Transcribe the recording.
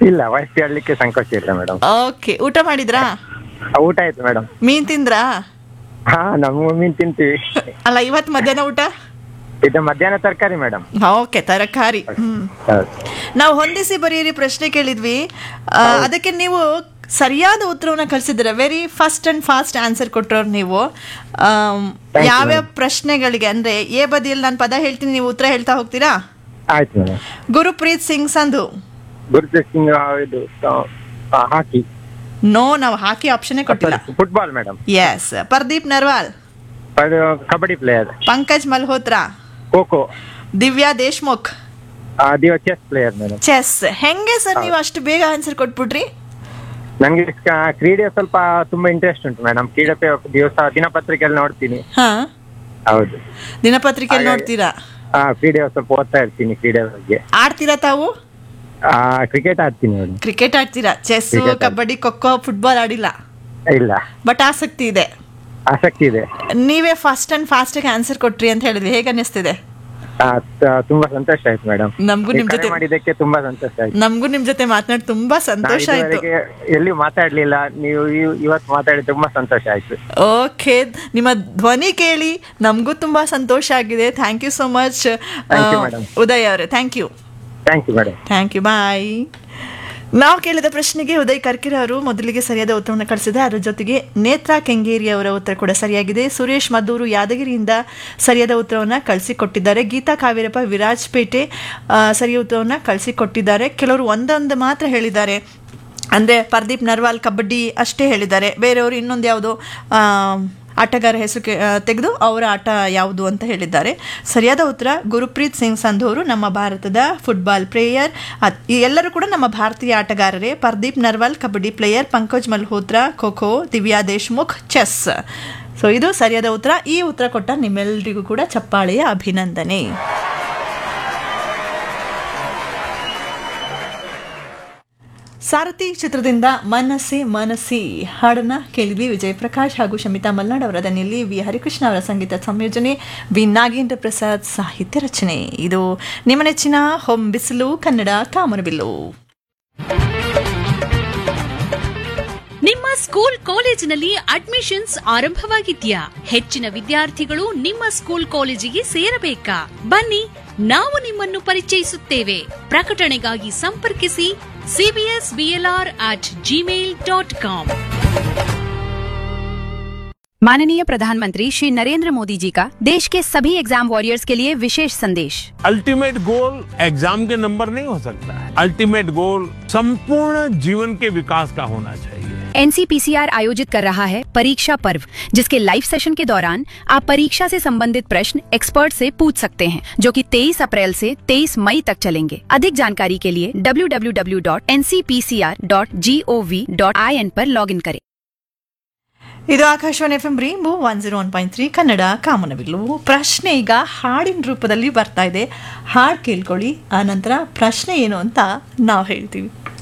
ಇಲ್ಲ ವಯಸ್ಸು ಹೇಳಲಿಕ್ಕೆ ಸಂಕೋಚ ಇಲ್ಲ ಮೇಡಮ್ ಓಕೆ ಊಟ ಮಾಡಿದ್ರಾ ಊಟ ಆಯ್ತು ಮೇಡಮ್ ಮೀನ್ ತಿಂದ್ರಾ ಹಾ ನಮ್ಮ ಮೀನ್ ತಿಂತೀವಿ ಅಲ್ಲ ಇವತ್ತು ಮಧ್ಯಾಹ್ನ ಊಟ ಇದು ಮಧ್ಯಾಹ್ನ ತರಕಾರಿ ಮೇಡಮ್ ಓಕೆ ತರಕಾರಿ ಹ್ಮ್ ನಾವು ಹೊಂದಿಸಿ ಬರೀರಿ ಪ್ರಶ್ನೆ ಕೇಳಿದ್ವಿ ಆ, ಅದಕ್ಕೆ ನೀವು ಸರಿಯಾದ ಉತ್ತರವನ್ನ ಕಳಿಸಿದ್ದೀರ very first and fast answer ಕೊಟ್ಟರೋರು ನೀವು ಆಮ್, you, ಯಾವ್ಯಾವ ಪ್ರಶ್ನೆಗಳಿಗೆ ಅಂದ್ರೆ ಎ ಬದಿಯಲ್ಲಿ ನಾನು ಪದ ಹೇಳ್ತೀನಿ ನೀವು ಉತ್ತರ ಹೇಳ್ತಾ ಹೋಗ್ತೀರಾ ಆಯ್ತು ಮೇಡಮ್ ಗುರುಪ್ರೀತ್ ಸಿಂಗ್ ಸಂಧು ಗುರುಪ್ರೀತ್ ಸಿಂಗ್ ಇದು ಹಾಕಿ ನೋ ನಾವು ಹಾಕಿ ಆಪ್ಷನ್ನೇ ಕೊಟ್ಟಿಲ್ಲ football madam yes Pardeep Narwal ಅದು ಕಬಡ್ಡಿ ಪ್ಲೇಯರ್ ಪಂಕಜ್ ಮಲ್ಹೋತ್ರಾ ಖೋ ಖೋ ದಿವ್ಯಾ ದೇಶ್ಮುಖ್ ದಿವ ಚೆಸ್ ಪ್ಲೇಯರ್ ಮೇಡಮ್ ಚೆಸ್ ಹೆಂಗೆ ಸರ್ ನೀವು ಅಷ್ಟು ಬೇಗ ಆನ್ಸರ್ ಕೊಟ್ಬಿಟ್ರಿ ನನಗೆ ಕ್ರೀಡೆ ಸ್ವಲ್ಪ ತುಂಬಾ ಇಂಟ್ರೆಸ್ಟ್ ಉಂಟು ಮೇಡಮ್ ಕ್ರೀಡೆ ಪೇ- ದಿವಸ ದಿನಪತ್ರಿಕೆಯಲ್ಲಿ ನೋಡ್ತೀನಿ ಹಾ ಹೌದು ದಿನಪತ್ರಿಕೆಯಲ್ಲಿ ಹಾಗಾಗಿ- ನೋಡ್ತೀರಾ ಆ ಕ್ರೀಡೆ ಸ್ವಲ್ಪ ಓದ್ತಾ ಇರ್ತೀನಿ ಕ್ರೀಡೆ ಬಗ್ಗೆ ಆಡ್ತೀರಾ ತಾವು ಆ ಕ್ರಿಕೆಟ್ ಆಡ್ತೀನಿ ಮೇಡಮ್ ಕ್ರಿಕೆಟ್ ಆಡ್ತೀರಾ ಚೆಸ್ Cricket ಆಡ್ತೀನಿ. ಕಬಡ್ಡಿ ಖೋಖೋ ಫುಟ್ಬಾಲ್ ಆಡಿಲ್ಲ ಇಲ್ಲ ಬಟ್ ಆಸಕ್ತಿ ಇದೆ ಆಸಕ್ತಿ ಇದೆ ನೀವೇ ಫಸ್ಟ್ ಅಂಡ್ ಫಾಸ್ಟ್ ಆಗಿ ಆನ್ಸರ್ ಕೊಟ್ರಿ ಅಂತ ಹೇಳಿದ್ವಿ ಹೇಗೆ ಅನ್ನಿಸ್ತಿದೆ ಆ, ತ- ತುಂಬಾ ಸಂತೋಷ ಆಯ್ತು ಮೇಡಮ್ ನಮಗೂ ನಿಮ್ ಜೊತೆ ಮಾಡಿದ್ದಕ್ಕೆ ತುಂಬಾ ಸಂತೋಷ ಆಯ್ತು ನಮಗೂ ನಿಮ್ ಜೊತೆ ಮಾತನಾಡಿ ತುಂಬಾ ನಾನು ಸಂತೋಷ ಆಯ್ತು ಇದುವರೆಗೆ ಎಲ್ಲಿ ಮಾತಾಡ್ಲಿಲ್ಲ ನೀವು ಇವ್- ಇವತ್ತು ಮಾತಾಡಿ ತುಂಬಾ ಸಂತೋಷ ಆಯ್ತು ಓಕೆ ನಿಮ್ಮ ಧ್ವನಿ ಕೇಳಿ ನಮಗೂ ತುಂಬಾ ಸಂತೋಷ ಆಗಿದೆ thank you so much Thank you, madam. Uday ಅವರೇ thank you thank you madam thank you bye ನಾವು ಕೇಳಿದ ಪ್ರಶ್ನೆಗೆ ಉದಯ್ ಕರ್ಕಿರ ಅವರು ಮೊದಲಿಗೆ ಸರಿಯಾದ ಉತ್ತರವನ್ನು ಕಳಿಸಿದೆ ಅದರ ಜೊತೆಗೆ ನೇತ್ರಾ ಕೆಂಗೇರಿ ಅವರ ಉತ್ತರ ಕೂಡ ಸರಿಯಾಗಿದೆ ಸುರೇಶ್ ಮದ್ದೂರು ಯಾದಗಿರಿಯಿಂದ ಸರಿಯಾದ ಉತ್ತರವನ್ನು ಕಳಿಸಿಕೊಟ್ಟಿದ್ದಾರೆ ಗೀತಾ ಕಾವೇರಪ್ಪ ವಿರಾಜಪೇಟೆ ಆ, ಸರಿಯಾದ ಉತ್ತರವನ್ನು ಕಳಿಸಿಕೊಟ್ಟಿದ್ದಾರೆ ಕೆಲವರು ಒಂದೊಂದು ಮಾತ್ರ ಹೇಳಿದ್ದಾರೆ ಅಂದರೆ ಪರ್ದೀಪ್ ನರ್ವಾಲ್ ಕಬಡ್ಡಿ ಅಷ್ಟೇ ಹೇಳಿದ್ದಾರೆ ಬೇರೆಯವರು ಇನ್ನೊಂದು ಯಾವುದೋ ಆ, ಆಟಗಾರ ಹೆಸರು ಕೆ- ಆ, ತೆಗೆದು ಅವರ ಆಟ ಯಾವುದು ಅಂತ ಹೇಳಿದ್ದಾರೆ ಸರಿಯಾದ ಉತ್ತರ ಗುರುಪ್ರೀತ್ ಸಿಂಗ್ ಸಂಧು ಅವರು ನಮ್ಮ ಭಾರತದ ಫುಟ್ಬಾಲ್ ಪ್ಲೇಯರ್ ಅದ್- ಈ ಎಲ್ಲರೂ ಕೂಡ ನಮ್ಮ ಭಾರತೀಯ ಆಟಗಾರರೇ Pardeep Narwal kabaddi player Pankaj Malhotra kho kho Divya Deshmukh chess so ಇದು ಸರಿಯಾದ ಉತ್ತರ ಈ ಉತ್ತರ ಕೊಟ್ಟ ನಿಮ್ಮೆಲ್ಲರಿಗೂ ಕೂಡ ಚಪ್ಪಾಳೆಯ ಅಭಿನಂದನೆ ಸಾರಥಿ ಚಿತ್ರದಿಂದ ಮನಸ್ಸಿ ಮನಸ್ಸಿ ಹಾಡನ್ನ ಕೇಳಿದ್ವಿ ವಿಜಯ್ ಪ್ರಕಾಶ್ ಹಾಗೂ ಶಮಿತಾ ಮಲ್ನಾಡ್ ಅವರ ದನಿಯಲ್ಲಿ ವಿ ಹರಿಕೃಷ್ಣ ಅವರ ಸಂಗೀತ ಸಂಯೋಜನೆ ವಿ ನಾಗೇಂದ್ರ ಪ್ರಸಾದ್ ಸಾಹಿತ್ಯ ರಚನೆ ಇದು ನಿಮ್ಮ ನೆಚ್ಚಿನ ಹೊಂ ಬಿಸಿಲು ಕನ್ನಡ ಕಾಮನಬಿಲ್ಲು ನಿಮ್ಮ ಸ್ಕೂಲ್ ಕಾಲೇಜಿನಲ್ಲಿ ಅಡ್ಮಿಷನ್ಸ್ ಆರಂಭವಾಗಿದ್ಯಾ ಹೆಚ್ಚಿನ ವಿದ್ಯಾರ್ಥಿಗಳು ನಿಮ್ಮ ಸ್ಕೂಲ್ ಕಾಲೇಜಿಗೆ ಸೇರಬೇಕಾ ಬನ್ನಿ ನಾವು ನಿಮ್ಮನ್ನು ಪರಿಚಯಿಸುತ್ತೇವೆ ಪ್ರಕಟಣೆಗಾಗಿ ಸಂಪರ್ಕಿಸಿ CBS BLR at Gmail dot com माननीय प्रधानमंत्री श्री नरेंद्र मोदी जी का देश के सभी एग्जाम वॉरियर्स के लिए विशेष संदेश अल्टीमेट गोल एग्जाम के नंबर नहीं हो सकता है अल्टीमेट गोल संपूर्ण जीवन के विकास का होना चाहिए एनसीपीसीआर आयोजित कर रहा है परीक्षा पर्व जिसके लाइव सेशन के दौरान आप परीक्षा से संबंधित प्रश्न एक्सपर्ट से पूछ सकते हैं जो कि 23 अप्रैल से 23 मई तक चलेंगे अधिक जानकारी के लिए www.ncpcr.gov.in पर लॉगिन करें ಇದು Akashvani F M rainbow one zero one point three Kannada ಕಾಮನಬಿಲ್ಲು ಪ್ರಶ್ನೆ ಈಗ ಹಾಡಿನ ರೂಪದಲ್ಲಿ ಬರ್ತಾ ಇದೆ ಹಾಡು ಕೇಳ್ಕೊಳ್ಳಿ ಆ ನಂತರ ಪ್ರಶ್ನೆ ಏನು ಅಂತ ನಾವು ಹೇಳ್ತೀವಿ